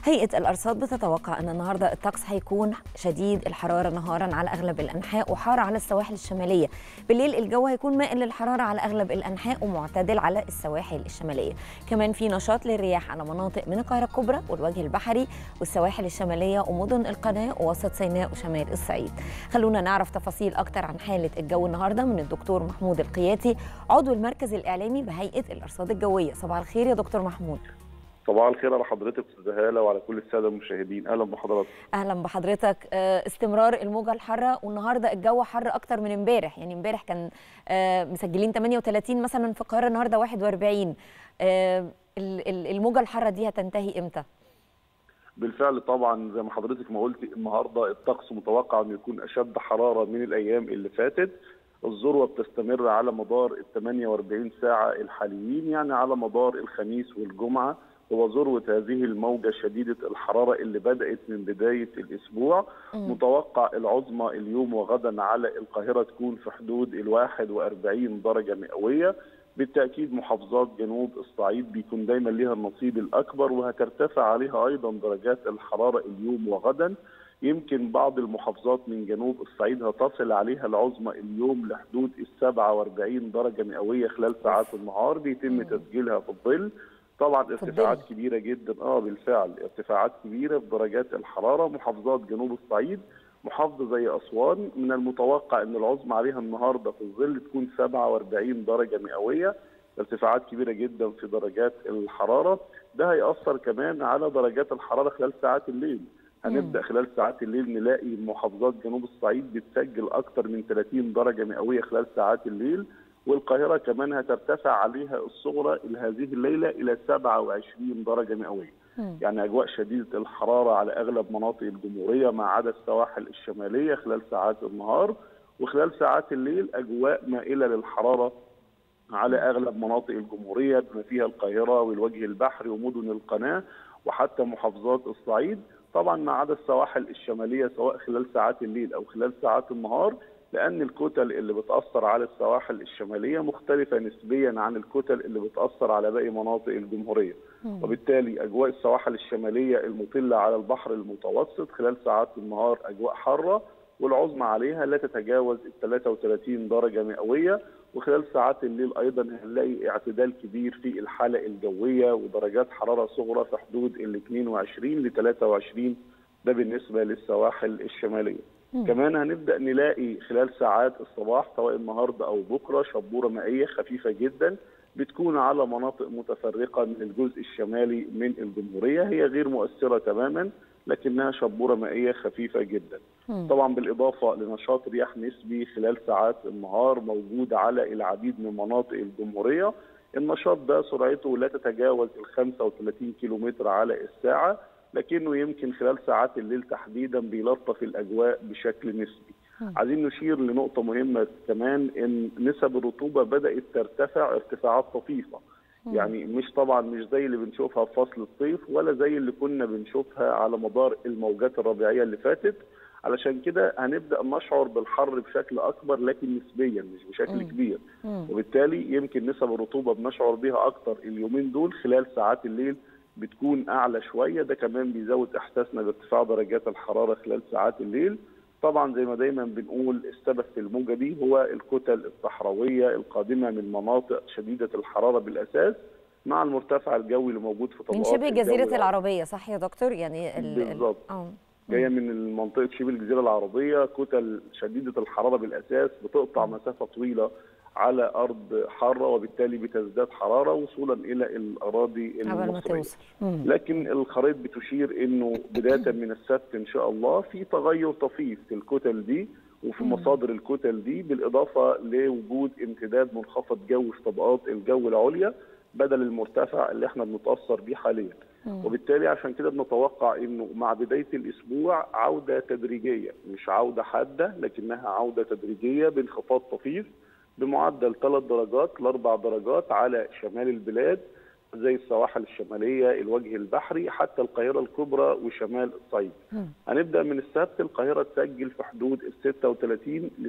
هيئة الأرصاد بتتوقع أن النهاردة الطقس هيكون شديد الحرارة نهارا على أغلب الأنحاء وحار على السواحل الشمالية بالليل الجو هيكون مائل للحرارة على أغلب الأنحاء ومعتدل على السواحل الشمالية كمان في نشاط للرياح على مناطق من القاهرة الكبرى والوجه البحري والسواحل الشمالية ومدن القناة ووسط سيناء وشمال الصعيد خلونا نعرف تفاصيل أكتر عن حالة الجو النهاردة من الدكتور محمود القياتي عضو المركز الإعلامي بهيئة الأرصاد الجوية صباح الخير يا دكتور محمود صباح الخير على حضرتك استاذ هاله وعلى كل الساده المشاهدين اهلا بحضرتك اهلا بحضرتك استمرار الموجه الحاره والنهارده الجو حر اكتر من امبارح يعني امبارح كان مسجلين 38 مثلا في القاهره النهارده 41 الموجه الحاره دي هتنتهي امتى بالفعل طبعا زي ما حضرتك ما قلتي النهارده الطقس متوقع انه يكون اشد حراره من الايام اللي فاتت الذروه بتستمر على مدار ال 48 ساعه الحاليين يعني على مدار الخميس والجمعه هو ذروه هذه الموجه شديده الحراره اللي بدات من بدايه الاسبوع م. متوقع العظمى اليوم وغدا على القاهره تكون في حدود ال 41 درجه مئويه بالتاكيد محافظات جنوب الصعيد بيكون دايما لها النصيب الاكبر وهترتفع عليها ايضا درجات الحراره اليوم وغدا يمكن بعض المحافظات من جنوب الصعيد هتصل عليها العظمى اليوم لحدود ال 47 درجه مئويه خلال ساعات النهار بيتم تسجيلها في الظل طبعا ارتفاعات كبيره جدا اه بالفعل ارتفاعات كبيره في درجات الحراره محافظات جنوب الصعيد محافظه زي اسوان من المتوقع ان العظمى عليها النهارده في الظل تكون 47 درجه مئويه ارتفاعات كبيره جدا في درجات الحراره ده هياثر كمان على درجات الحراره خلال ساعات الليل هنبدا خلال ساعات الليل نلاقي محافظات جنوب الصعيد بتسجل اكثر من 30 درجه مئويه خلال ساعات الليل والقاهره كمان هترتفع عليها الصغرى هذه الليله الى 27 درجه مئويه. يعني اجواء شديده الحراره على اغلب مناطق الجمهوريه ما عدا السواحل الشماليه خلال ساعات النهار وخلال ساعات الليل اجواء مائله للحراره على اغلب مناطق الجمهوريه بما فيها القاهره والوجه البحري ومدن القناه وحتى محافظات الصعيد طبعا ما عدا السواحل الشماليه سواء خلال ساعات الليل او خلال ساعات النهار لان الكتل اللي بتاثر على السواحل الشماليه مختلفه نسبيا عن الكتل اللي بتاثر على باقي مناطق الجمهوريه وبالتالي اجواء السواحل الشماليه المطله على البحر المتوسط خلال ساعات النهار اجواء حاره والعظمى عليها لا تتجاوز ال 33 درجه مئويه وخلال ساعات الليل ايضا هنلاقي اعتدال كبير في الحاله الجويه ودرجات حراره صغرى في حدود ال 22 ل 23 ده بالنسبه للسواحل الشماليه. مم. كمان هنبدا نلاقي خلال ساعات الصباح سواء النهارده او بكره شبوره مائيه خفيفه جدا بتكون على مناطق متفرقه من الجزء الشمالي من الجمهوريه هي غير مؤثره تماما لكنها شبوره مائيه خفيفه جدا. مم. طبعا بالاضافه لنشاط رياح نسبي خلال ساعات النهار موجود على العديد من مناطق الجمهوريه. النشاط ده سرعته لا تتجاوز ال 35 كيلومتر على الساعه لكنه يمكن خلال ساعات الليل تحديدا بيلطف الاجواء بشكل نسبي. عايزين نشير لنقطه مهمه كمان ان نسب الرطوبه بدات ترتفع ارتفاعات طفيفه. يعني مش طبعا مش زي اللي بنشوفها في فصل الصيف ولا زي اللي كنا بنشوفها على مدار الموجات الربيعيه اللي فاتت علشان كده هنبدا نشعر بالحر بشكل اكبر لكن نسبيا مش بشكل مم. كبير مم. وبالتالي يمكن نسب الرطوبه بنشعر بها اكتر اليومين دول خلال ساعات الليل بتكون اعلى شويه ده كمان بيزود احساسنا بارتفاع درجات الحراره خلال ساعات الليل طبعا زي ما دايما بنقول السبب في الموجه دي هو الكتل الصحراويه القادمه من مناطق شديده الحراره بالاساس مع المرتفع الجوي اللي موجود في طبقات من شبه جزيره العربيه صح يا دكتور يعني بالظبط جايه من منطقه شبه الجزيره العربيه كتل شديده الحراره بالاساس بتقطع مسافه طويله على ارض حاره وبالتالي بتزداد حراره وصولا الى الاراضي المصريه. لكن الخرائط بتشير انه بدايه من السبت ان شاء الله في تغير طفيف في الكتل دي وفي مصادر الكتل دي بالاضافه لوجود امتداد منخفض جوي في طبقات الجو العليا بدل المرتفع اللي احنا بنتاثر بيه حاليا. وبالتالي عشان كده بنتوقع انه مع بدايه الاسبوع عوده تدريجيه مش عوده حاده لكنها عوده تدريجيه بانخفاض طفيف بمعدل 3 درجات لاربع درجات على شمال البلاد زي السواحل الشماليه، الوجه البحري حتى القاهره الكبرى وشمال الصعيد. هنبدا من السبت القاهره تسجل في حدود ال 36 ل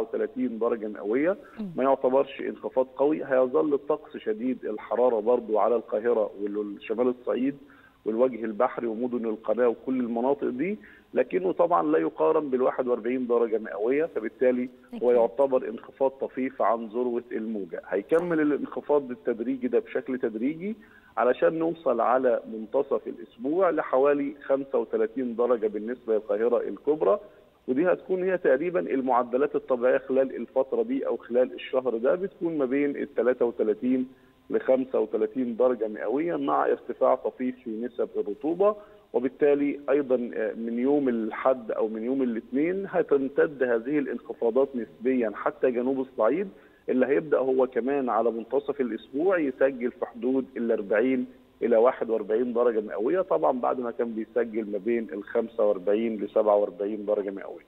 37 درجه مئويه، ما يعتبرش انخفاض قوي، هيظل الطقس شديد الحراره برضو على القاهره وشمال الصعيد والوجه البحري ومدن القناه وكل المناطق دي لكنه طبعا لا يقارن بال 41 درجه مئويه فبالتالي هو يعتبر انخفاض طفيف عن ذروه الموجه هيكمل الانخفاض التدريجي ده بشكل تدريجي علشان نوصل على منتصف الاسبوع لحوالي 35 درجه بالنسبه للقاهره الكبرى ودي هتكون هي تقريبا المعدلات الطبيعيه خلال الفتره دي او خلال الشهر ده بتكون ما بين ال 33 ل 35 درجه مئويه مع ارتفاع طفيف في نسب الرطوبه وبالتالي ايضا من يوم الاحد او من يوم الاثنين هتمتد هذه الانخفاضات نسبيا حتى جنوب الصعيد اللي هيبدا هو كمان على منتصف الاسبوع يسجل في حدود ال 40 الى 41 درجه مئويه طبعا بعد ما كان بيسجل ما بين ال 45 ل 47 درجه مئويه.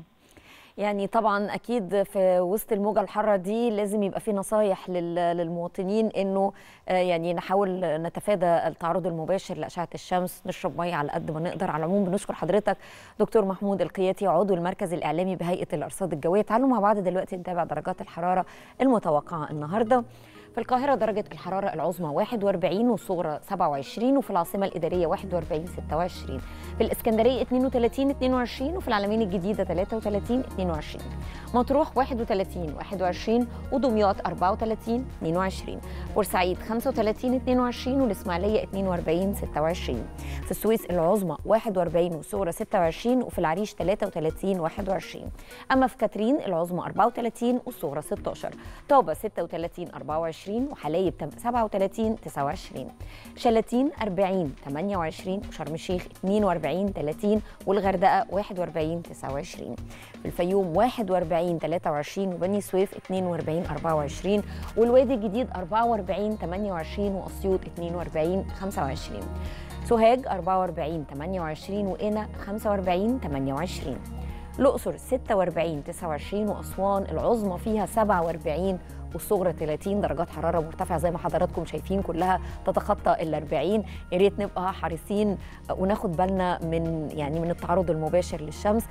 يعني طبعا اكيد في وسط الموجه الحاره دي لازم يبقى في نصايح للمواطنين انه يعني نحاول نتفادى التعرض المباشر لاشعه الشمس نشرب ميه على قد ما نقدر على العموم بنشكر حضرتك دكتور محمود القياتي عضو المركز الاعلامي بهيئه الارصاد الجويه تعالوا مع بعض دلوقتي نتابع درجات الحراره المتوقعه النهارده في القاهرة درجة الحرارة العظمى 41 والصغرى 27 وفي العاصمة الإدارية 41 26 في الإسكندرية 32 22 وفي العلمين الجديدة 33 22 مطروح 31 21 ودمياط 34 22 بورسعيد 35 22 والإسماعيلية 42 26 في السويس العظمى 41 والصغرى 26 وفي العريش 33 21 أما في كاترين العظمى 34 والصغرى 16 طابة 36 24 20 وحلايب 37 29 شلاتين 40 28 وشرم الشيخ 42 30 والغردقه 41 29 في الفيوم 41 23 وبني سويف 42 24 والوادي الجديد 44 28 واسيوط 42 25 سوهاج 44 28 وقنا 45 28 الأقصر 46 29 وأسوان العظمى فيها 47 والصغرى 30 درجات حراره مرتفعه زي ما حضراتكم شايفين كلها تتخطى ال 40 يا ريت نبقى حريصين وناخد بالنا من يعني من التعرض المباشر للشمس